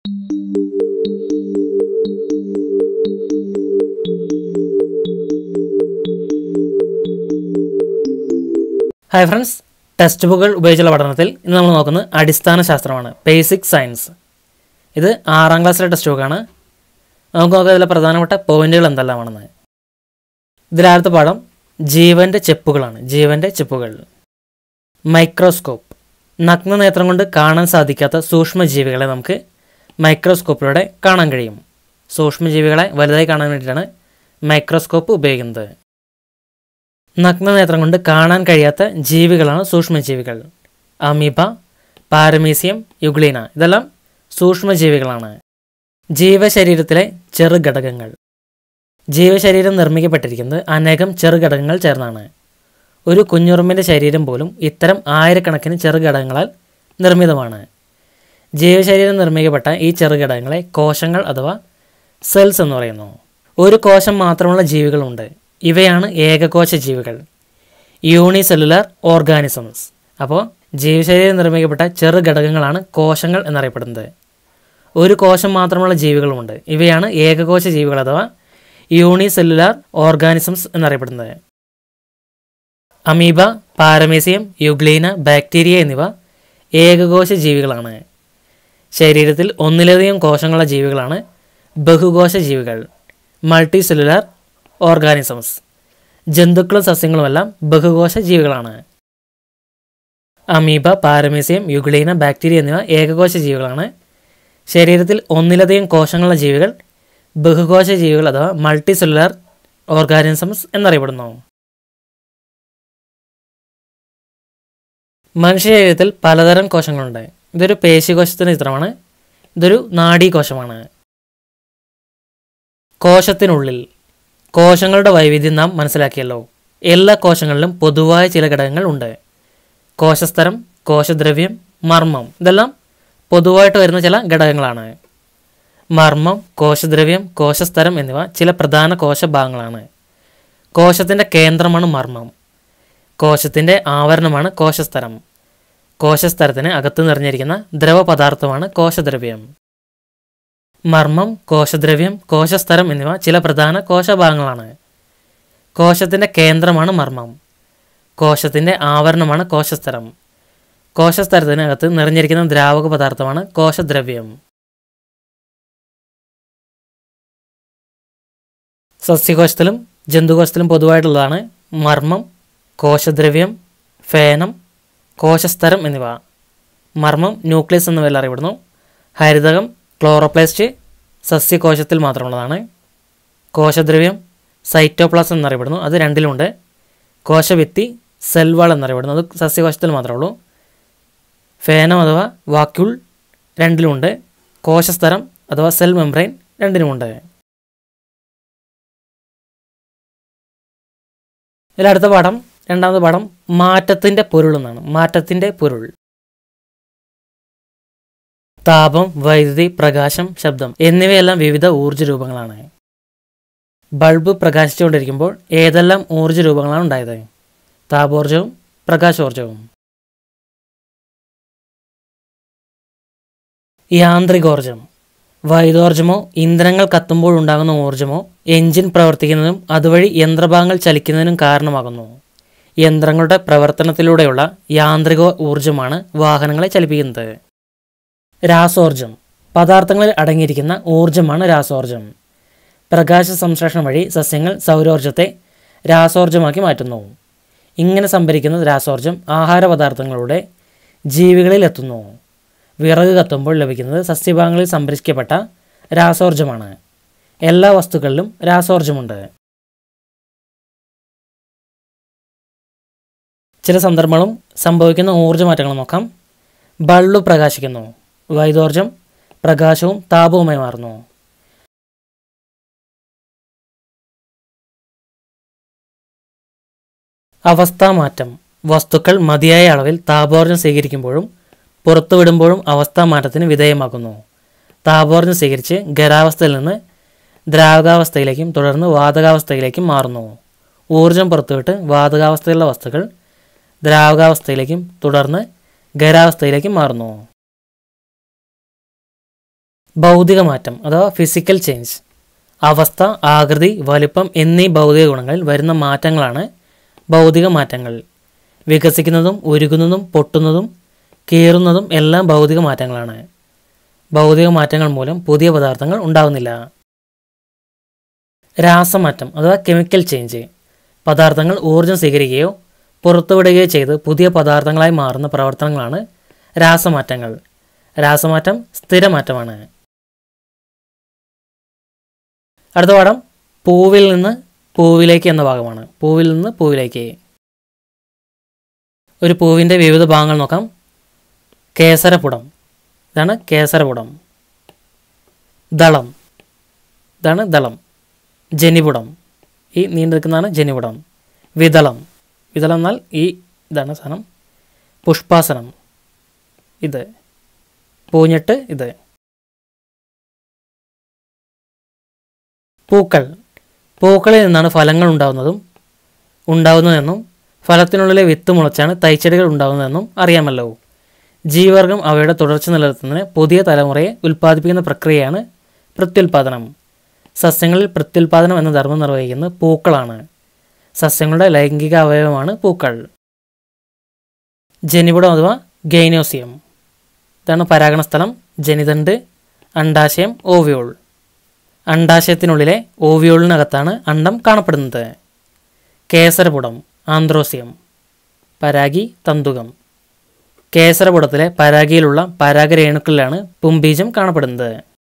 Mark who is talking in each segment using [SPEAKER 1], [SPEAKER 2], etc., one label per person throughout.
[SPEAKER 1] hi friends text ബുക്കുകൾ ഉപയോഗിച്ചുള്ള പഠനത്തിൽ ഇന്ന് നമ്മൾ നോക്കുന്നത് അടിസ്ഥാന ശാസ്ത്രമാണ് ബേസിക് സയൻസ് ഇത് ആറാം ക്ലാസ്സിലെ ടെക്സ്റ്റ് ബുക്കാണ് നമുക്ക് നോക്കാം ഇതിലെ പ്രധാനപ്പെട്ട പോയിന്റുകൾ എന്തെല്ലാമാണെന്ന് ഇതിലാദ്യത്തെ പാഠം ജീവന്റെ ചെപ്പുകളാണ് ജീവന്റെ ചെപ്പുകൾ മൈക്രോസ്കോപ്പ് നഗ്നനേത്രം കൊണ്ട് കാണാൻ സാധിക്കാത്ത സൂക്ഷ്മജീവികളെ നമുക്ക് മൈക്രോസ്കോപ്പിലൂടെ കാണാൻ കഴിയും സൂക്ഷ്മജീവികളെ വലുതായി കാണാൻ വേണ്ടിയിട്ടാണ് മൈക്രോസ്കോപ്പ് ഉപയോഗിക്കുന്നത് നഗ്നനേത്രം കൊണ്ട് കാണാൻ കഴിയാത്ത ജീവികളാണ് സൂക്ഷ്മജീവികൾ അമീബ പാരമീസിയം യുഗ്ലീന ഇതെല്ലാം സൂക്ഷ്മജീവികളാണ് ജീവശരീരത്തിലെ ചെറുഘടകങ്ങൾ ജീവശരീരം നിർമ്മിക്കപ്പെട്ടിരിക്കുന്നത് അനേകം ചെറുഘടകങ്ങൾ ചേർന്നാണ് ഒരു കുഞ്ഞുറുമ്പിൻ്റെ ശരീരം പോലും ഇത്തരം ആയിരക്കണക്കിന് ചെറുഘടകങ്ങളാൽ നിർമ്മിതമാണ് ജീവശരീരം നിർമ്മിക്കപ്പെട്ട ഈ ചെറുഘടകങ്ങളെ കോശങ്ങൾ അഥവാ സെൽസ് എന്ന് പറയുന്നു ഒരു കോശം മാത്രമുള്ള ജീവികളുണ്ട് ഇവയാണ് ഏകകോശ ജീവികൾ യൂണിസെല്ലുലാർ ഓർഗാനിസംസ് അപ്പോൾ ജീവശരീരം നിർമ്മിക്കപ്പെട്ട ചെറു ഘടകങ്ങളാണ് കോശങ്ങൾ എന്നറിയപ്പെടുന്നത് ഒരു കോശം മാത്രമുള്ള ജീവികളുമുണ്ട് ഇവയാണ് ഏകകോശ ജീവികൾ അഥവാ യൂണിസെല്ലുലാർ ഓർഗാനിസംസ് എന്നറിയപ്പെടുന്നത് അമീബ പാരമീസിയം യുഗ്ലീന ബാക്ടീരിയ എന്നിവ ഏകകോശ ജീവികളാണ് ശരീരത്തിൽ ഒന്നിലധികം കോശങ്ങളുള്ള ജീവികളാണ് ബഹുകോശ ജീവികൾ മൾട്ടി സെല്ലുലാർ ഓർഗാനിസംസ് ജന്തുക്കളും സസ്യങ്ങളുമെല്ലാം ബഹുകോശ ജീവികളാണ് അമീബ പാരമീസിയം യുഗ്ലീന ബാക്ടീരിയ എന്നിവ ഏകകോശ ജീവികളാണ് ശരീരത്തിൽ ഒന്നിലധികം കോശങ്ങളുള്ള ജീവികൾ ബഹുകോശ ജീവികൾ അഥവാ മൾട്ടി സെല്ലുലാർ ഓർഗാനിസംസ് എന്നറിയപ്പെടുന്നു മനുഷ്യ ശരീരത്തിൽ പലതരം കോശങ്ങളുണ്ട് ഇതൊരു പേശികോശത്തിൻ്റെ ചിത്രമാണ് ഇതൊരു നാഡീകോശമാണ് കോശത്തിനുള്ളിൽ കോശങ്ങളുടെ വൈവിധ്യം നാം മനസ്സിലാക്കിയല്ലോ എല്ലാ കോശങ്ങളിലും പൊതുവായ ചില ഘടകങ്ങൾ ഉണ്ട് കോശസ്തരം കോശദ്രവ്യം മർമ്മം ഇതെല്ലാം പൊതുവായിട്ട് വരുന്ന ചില ഘടകങ്ങളാണ് മർമ്മം കോശദ്രവ്യം കോശസ്തരം എന്നിവ ചില പ്രധാന കോശഭാഗങ്ങളാണ് കോശത്തിൻ്റെ കേന്ദ്രമാണ് മർമ്മം കോശത്തിൻ്റെ ആവരണമാണ് കോശസ്തരം കോശസ്തരത്തിന് അകത്ത് നിറഞ്ഞിരിക്കുന്ന ദ്രവപദാർത്ഥമാണ് കോശദ്രവ്യം മർമ്മം കോശദ്രവ്യം കോശസ്തരം എന്നിവ ചില പ്രധാന കോശഭാഗങ്ങളാണ് കോശത്തിൻ്റെ കേന്ദ്രമാണ് മർമ്മം കോശത്തിൻ്റെ ആവരണമാണ് കോശസ്തരം കോശസ്തരത്തിനകത്ത് നിറഞ്ഞിരിക്കുന്ന ദ്രാവക പദാർത്ഥമാണ് കോശദ്രവ്യം സസ്യകോശത്തിലും ജന്തുകോശത്തിലും പൊതുവായിട്ടുള്ളതാണ് മർമ്മം കോശദ്രവ്യം ഫേനം കോശസ്തരം എന്നിവ മർമ്മം ന്യൂക്ലിയസ് എന്ന പേരിൽ അറിയപ്പെടുന്നു ഹരിതകം ക്ലോറോപ്ലാസ്റ്റ് സസ്യകോശത്തിൽ മാത്രമുള്ളതാണ് കോശദ്രവ്യം സൈറ്റോപ്ലാസം എന്നറിയപ്പെടുന്നു അത് രണ്ടിലുമുണ്ട് കോശഭിത്തി സെൽ വാൾ എന്നറിയപ്പെടുന്നു അത് സസ്യകോശത്തിൽ മാത്രമേ ഉള്ളൂ ഫേനം അഥവാ വാക്യൂൾ രണ്ടിലുമുണ്ട് കോശസ്തരം അഥവാ സെൽ മെംബ്രെയിൻ രണ്ടിനുമുണ്ട് ഇതിലടുത്ത പാഠം രണ്ടാമത്തെ പാഠം മാറ്റത്തിൻ്റെ പൊരുൾ എന്നാണ് മാറ്റത്തിൻ്റെ പൊരുൾ താപം വൈദ്യുതി പ്രകാശം ശബ്ദം എന്നിവയെല്ലാം വിവിധ ഊർജ്ജ രൂപങ്ങളാണ് ബൾബ് പ്രകാശിച്ചുകൊണ്ടിരിക്കുമ്പോൾ ഏതെല്ലാം ഊർജ്ജ രൂപങ്ങളാണ് ഉണ്ടായത് താപോർജവും പ്രകാശോർജവും യാന്ത്രികോർജം വൈദ്യോർജമോ ഇന്ധനങ്ങൾ കത്തുമ്പോൾ ഉണ്ടാകുന്ന ഊർജമോ എഞ്ചിൻ പ്രവർത്തിക്കുന്നതും അതുവഴി യന്ത്രഭാഗങ്ങൾ ചലിക്കുന്നതിനും കാരണമാകുന്നു യന്ത്രങ്ങളുടെ പ്രവർത്തനത്തിലൂടെയുള്ള യാന്ത്രിക ഊർജമാണ് വാഹനങ്ങളെ ചലിപ്പിക്കുന്നത് രാസോർജം പദാർത്ഥങ്ങളിൽ അടങ്ങിയിരിക്കുന്ന ഊർജമാണ് രാസോർജം പ്രകാശ സംശ്ലേഷണം വഴി സസ്യങ്ങൾ സൗരോർജത്തെ രാസോർജമാക്കി മാറ്റുന്നു ഇങ്ങനെ സംഭരിക്കുന്ന രാസോർജം ആഹാര പദാർത്ഥങ്ങളുടെ ജീവികളിൽ എത്തുന്നു വിറക് കത്തുമ്പോൾ ലഭിക്കുന്നത് സസ്യഭാഗങ്ങളിൽ സംഭരിക്കപ്പെട്ട രാസോർജമാണ് എല്ലാ വസ്തുക്കളിലും രാസോർജമുണ്ട് ചില സന്ദർഭങ്ങളും സംഭവിക്കുന്ന ഊർജ്ജ മാറ്റങ്ങൾ നോക്കാം ബൾബ് പ്രകാശിക്കുന്നു വൈദ്യോർജം പ്രകാശവും താപവുമായി മാറുന്നു അവസ്ഥാമാറ്റം വസ്തുക്കൾ മതിയായ അളവിൽ താപോർജ്ജം സ്വീകരിക്കുമ്പോഴും പുറത്തുവിടുമ്പോഴും അവസ്ഥാമാറ്റത്തിന് വിധേയമാക്കുന്നു താപോർജ്ജം സ്വീകരിച്ച് ഖരാവസ്ഥയിൽ നിന്ന് ദ്രാവകാവസ്ഥയിലേക്കും തുടർന്ന് വാതകാവസ്ഥയിലേക്കും മാറുന്നു ഊർജം പുറത്തുവിട്ട് വാതകാവസ്ഥയിലുള്ള വസ്തുക്കൾ ദ്രാവകാവസ്ഥയിലേക്കും തുടർന്ന് ഖരാവസ്ഥയിലേക്കും മാറുന്നു ഭൗതിക മാറ്റം അഥവാ ഫിസിക്കൽ ചേഞ്ച് അവസ്ഥ ആകൃതി വലിപ്പം എന്നീ ഭൗതിക ഗുണങ്ങളിൽ വരുന്ന മാറ്റങ്ങളാണ് ഭൗതിക മാറ്റങ്ങൾ വികസിക്കുന്നതും ഉരുകുന്നതും പൊട്ടുന്നതും കീറുന്നതും എല്ലാം ഭൗതിക മാറ്റങ്ങളാണ് ഭൗതിക മാറ്റങ്ങൾ മൂലം പുതിയ പദാർത്ഥങ്ങൾ ഉണ്ടാകുന്നില്ല രാസമാറ്റം അഥവാ കെമിക്കൽ ചേഞ്ച് പദാർത്ഥങ്ങൾ ഊർജം സ്വീകരിക്കുകയോ പുറത്തുവിടുകയോ ചെയ്ത് പുതിയ പദാർത്ഥങ്ങളായി മാറുന്ന പ്രവർത്തനങ്ങളാണ് രാസമാറ്റങ്ങൾ രാസമാറ്റം സ്ഥിരമാറ്റമാണ് അടുത്ത പാഠം പൂവിൽ നിന്ന് പൂവിലേക്ക് എന്ന ഭാഗമാണ് പൂവിൽ നിന്ന് പൂവിലേക്ക് ഒരു പൂവിൻ്റെ വിവിധ ഭാഗങ്ങൾ നോക്കാം കേസരപുടം ഇതാണ് കേസരപുടം ദളം ഇതാണ് ദളം ജനിപുടം ഈ നീണ്ടു നിൽക്കുന്നതാണ് ജനിപുടം വിതളം വിതളം എന്നാൽ ഈ ഇതാണ് സാധനം പുഷ്പാസനം ഇത് പൂഞ്ഞെട്ട് ഇത് പൂക്കൾ പൂക്കളിൽ നിന്നാണ് ഫലങ്ങൾ ഉണ്ടാകുന്നതും ഉണ്ടാകുന്നതെന്നും ഫലത്തിനുള്ളിലെ വിത്ത് മുളച്ചാണ് തൈച്ചെടികൾ ഉണ്ടാകുന്നതെന്നും അറിയാമല്ലോ ജീവവർഗം അവയുടെ തുടർച്ച നിലനിർത്തുന്നതിന് പുതിയ തലമുറയെ ഉൽപ്പാദിപ്പിക്കുന്ന പ്രക്രിയയാണ് പ്രത്യുൽപാദനം സസ്യങ്ങളിൽ പ്രത്യുൽപാദനം എന്ന ധർമ്മം നിർവഹിക്കുന്നത് പൂക്കളാണ് സസ്യങ്ങളുടെ ലൈംഗിക അവയവമാണ് പൂക്കൾ ജനിപുടം അഥവാ ഗൈനോസിയം ഇതാണ് പരാഗണ സ്ഥലം ജനിതണ്ട് അണ്ടാശയം ഓവിയോൾ അണ്ടാശയത്തിനുള്ളിലെ ഓവിയോളിനകത്താണ് അണ്ടം കാണപ്പെടുന്നത് കേസരപുടം ആന്ത്രോസിയം പരാഗി തന്തുകം കേസരപുടത്തിലെ പരാഗിയിലുള്ള പരാഗരേണുക്കളിലാണ് പുംബീജം കാണപ്പെടുന്നത്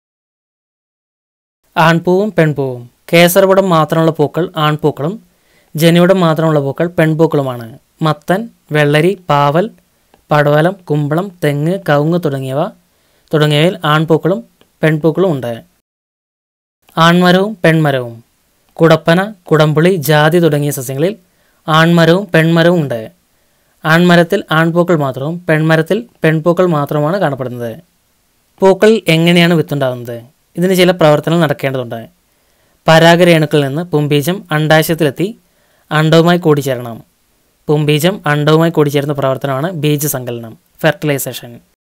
[SPEAKER 1] ആൺപൂവും പെൺപൂവും കേസരപുടം മാത്രമുള്ള പൂക്കൾ ആൺപൂക്കളും ജനിവിടം മാത്രമുള്ള പൂക്കൾ പെൺപൂക്കളുമാണ് മത്തൻ വെള്ളരി പാവൽ പടവലം കുമ്പളം തെങ്ങ് കവുങ്ങ് തുടങ്ങിയവ തുടങ്ങിയവയിൽ ആൺപൂക്കളും പെൺപൂക്കളും ഉണ്ട് ആൺമരവും പെൺമരവും കുടപ്പന കുടംപുളി ജാതി തുടങ്ങിയ സസ്യങ്ങളിൽ ആൺമരവും പെൺമരവും ഉണ്ട് ആൺമരത്തിൽ ആൺപൂക്കൾ മാത്രവും പെൺമരത്തിൽ പെൺപൂക്കൾ മാത്രവുമാണ് കാണപ്പെടുന്നത് പൂക്കളിൽ എങ്ങനെയാണ് വിത്തുണ്ടാകുന്നത് ഇതിന് ചില പ്രവർത്തനങ്ങൾ നടക്കേണ്ടതുണ്ട് പരാഗരേണുക്കളിൽ നിന്ന് പുംബീജം അണ്ടാശയത്തിലെത്തി അണ്ടവുമായി കൂടിച്ചേരണം പുംബീജം അണ്ടവുമായി കൂടിച്ചേരുന്ന പ്രവർത്തനമാണ് ബീജസങ്കലനം ഫെർട്ടിലൈസേഷൻ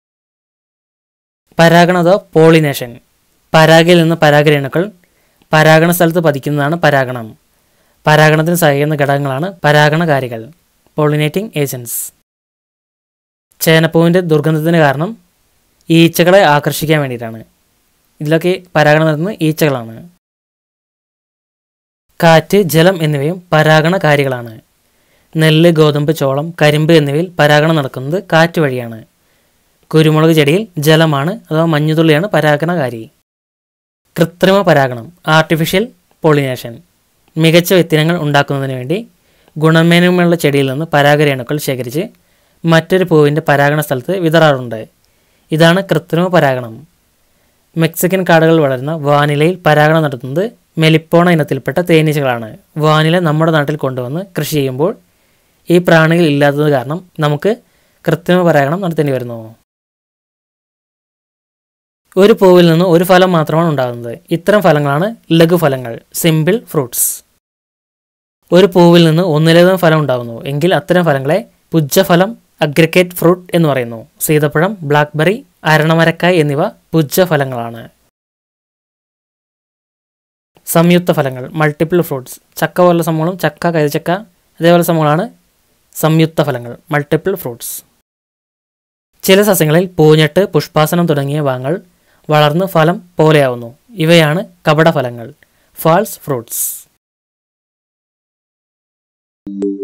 [SPEAKER 1] പരാഗണം അഥവാ പോളിനേഷൻ പരാഗയിൽ നിന്ന് പരാഗരേണുക്കൾ പരാഗണ സ്ഥലത്ത് പതിക്കുന്നതാണ് പരാഗണം പരാഗണത്തിന് സഹായിക്കുന്ന ഘടകങ്ങളാണ് പരാഗണകാരികൾ പോളിനേറ്റിംഗ് ഏജൻസ് ചേനപ്പൂവിൻ്റെ ദുർഗന്ധത്തിന് കാരണം ഈച്ചകളെ ആകർഷിക്കാൻ വേണ്ടിയിട്ടാണ് ഇതിലൊക്കെ പരാഗണം നടത്തുന്നത് ഈച്ചകളാണ് കാറ്റ് ജലം എന്നിവയും പരാഗണകാരികളാണ് നെല്ല് ഗോതമ്പ് ചോളം കരിമ്പ് എന്നിവയിൽ പരാഗണം നടക്കുന്നത് കാറ്റ് വഴിയാണ് കുരുമുളക് ചെടിയിൽ ജലമാണ് അഥവാ മഞ്ഞുതുള്ളിയാണ് പരാഗണകാരി കൃത്രിമ പരാഗണം ആർട്ടിഫിഷ്യൽ പോളിനേഷൻ മികച്ച വ്യത്തിനങ്ങൾ ഉണ്ടാക്കുന്നതിന് വേണ്ടി ഗുണമേന്മയുള്ള ചെടിയിൽ നിന്ന് പരാഗരേണുക്കൾ ശേഖരിച്ച് മറ്റൊരു പൂവിൻ്റെ പരാഗണ സ്ഥലത്ത് വിതറാറുണ്ട് ഇതാണ് കൃത്രിമ പരാഗണം മെക്സിക്കൻ കാടുകൾ വളരുന്ന വാനിലയിൽ പരാഗണം നടത്തുന്നത് മെലിപ്പോണ ഇനത്തിൽപ്പെട്ട തേനീച്ചകളാണ് വാനില നമ്മുടെ നാട്ടിൽ കൊണ്ടുവന്ന് കൃഷി ചെയ്യുമ്പോൾ ഈ പ്രാണികൾ ഇല്ലാത്തത് കാരണം നമുക്ക് കൃത്രിമ പരാഗണം നടത്തേണ്ടി വരുന്നു ഒരു പൂവിൽ നിന്ന് ഒരു ഫലം മാത്രമാണ് ഉണ്ടാകുന്നത് ഇത്തരം ഫലങ്ങളാണ് ലഘുഫലങ്ങൾ സിമ്പിൾ ഫ്രൂട്ട്സ് ഒരു പൂവിൽ നിന്ന് ഒന്നിലധികം ഫലം ഉണ്ടാകുന്നു എങ്കിൽ അത്തരം ഫലങ്ങളെ പുജ്ജഫലം അഗ്രക്കേറ്റ് ഫ്രൂട്ട് എന്ന് പറയുന്നു സീതപ്പഴം ബ്ലാക്ക്ബെറി അരണമരക്കായ് എന്നിവ പുജ്ജഫലങ്ങളാണ് സംയുക്ത ഫലങ്ങൾ മൾട്ടിപ്പിൾ ഫ്രൂട്ട്സ് ചക്ക പോലുള്ള സംഭവങ്ങളും ചക്ക കരിച്ചക്ക അതേപോലെ സംഭവങ്ങളാണ് സംയുക്ത ഫലങ്ങൾ മൾട്ടിപ്പിൾ ഫ്രൂട്ട്സ് ചില സസ്യങ്ങളിൽ പൂഞ്ഞെട്ട് പുഷ്പാസനം തുടങ്ങിയ ഭാഗങ്ങൾ വളർന്ന് ഫലം പോലെയാവുന്നു ഇവയാണ് കപടഫലങ്ങൾ ഫാൾസ് ഫ്രൂട്ട്സ്